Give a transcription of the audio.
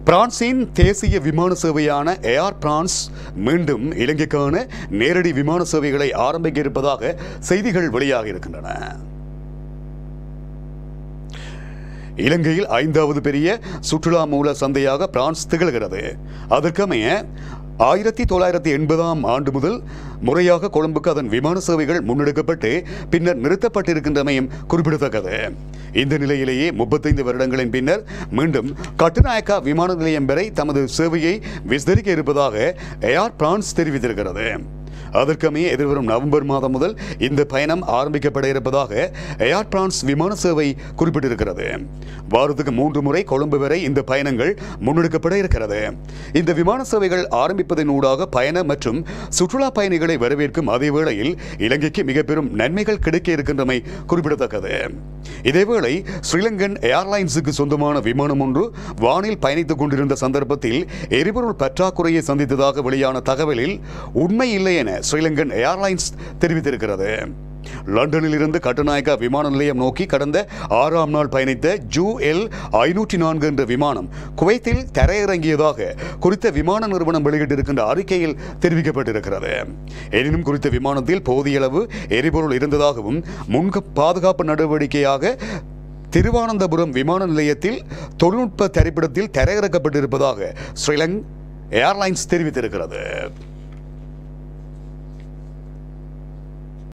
பிரான்சின் தேசிய விமான சேவையான ஏர் பிரான்ஸ் மீண்டும் இலங்கைக்கான நேரடி விமான சேவைகளை ஆரம்பிக்க இருப்பதாக செய்திகள் வெளியாக இருக்கின்றன இலங்கையில் ஐந்தாவது பெரிய சுற்றுலா மூல சந்தையாக பிரான்ஸ் திகழ்கிறது அதற்கமைய ஆயிரத்தி தொள்ளாயிரத்தி எண்பதாம் ஆண்டு முதல் முறையாக கொழும்புக்கு அதன் விமான சேவைகள் முன்னெடுக்கப்பட்டு பின்னர் நிறுத்தப்பட்டிருக்கின்றமையும் குறிப்பிடத்தக்கது இந்த நிலையிலேயே முப்பத்தைந்து வருடங்களின் பின்னர் மீண்டும் கட்டுநாயக்கா விமான நிலையம் வரை தமது சேவையை விஸ்தரிக்க இருப்பதாக ஏர் பிரான்ஸ் தெரிவித்திருக்கிறது அதற்கமைய எதிர்வரும் நவம்பர் மாதம் முதல் இந்த பயணம் ஆரம்பிக்கப்பட இருப்பதாக ஏர் பிரான்ஸ் விமான சேவை குறிப்பிட்டிருக்கிறது வாரத்துக்கு மூன்று முறை கொழும்பு வரை இந்த பயணங்கள் முன்னெடுக்கப்பட இருக்கிறது இந்த விமான சேவைகள் ஆரம்பிப்பதன் ஊடாக பயண மற்றும் சுற்றுலா பயணிகளை வரவேற்கும் அதே வேளையில் இலங்கைக்கு மிக பெரும் நன்மைகள் கிடைக்க இருக்கின்றமை குறிப்பிடத்தக்கது இதேவேளை ஸ்ரீலங்கன் ஏர்லைன்ஸுக்கு சொந்தமான விமானம் ஒன்று வானில் பயணித்துக் கொண்டிருந்த சந்தர்ப்பத்தில் எரிபொருள் பற்றாக்குறையை சந்தித்ததாக வெளியான தகவலில் உண்மை இல்லை என ஸ்ரீலங்கன் ஏர்லைன்ஸ் தெரிவித்திருக்கிறது லண்டனில் இருந்து கட்டுநாயக்கா விமான நிலையம் நோக்கி கடந்த ஆறாம் நாள் பயணித்த ஜூ எல் ஐநூற்றி நான்கு என்ற விமானம் குவைத்தில் தரையிறங்கியதாக குறித்த விமான நிறுவனம் வெளியிட்டிருக்கின்ற அறிக்கையில் தெரிவிக்கப்பட்டிருக்கிறது எனினும் குறித்த விமானத்தில் போதிய அளவு எரிபொருள் இருந்ததாகவும் முன்க பாதுகாப்பு நடவடிக்கையாக திருவானந்தபுரம் விமான நிலையத்தில் தொழில்நுட்ப தரிப்பிடத்தில் தரையிறக்கப்பட்டிருப்பதாக ஸ்ரீலங் ஏர்லைன்ஸ் தெரிவித்திருக்கிறது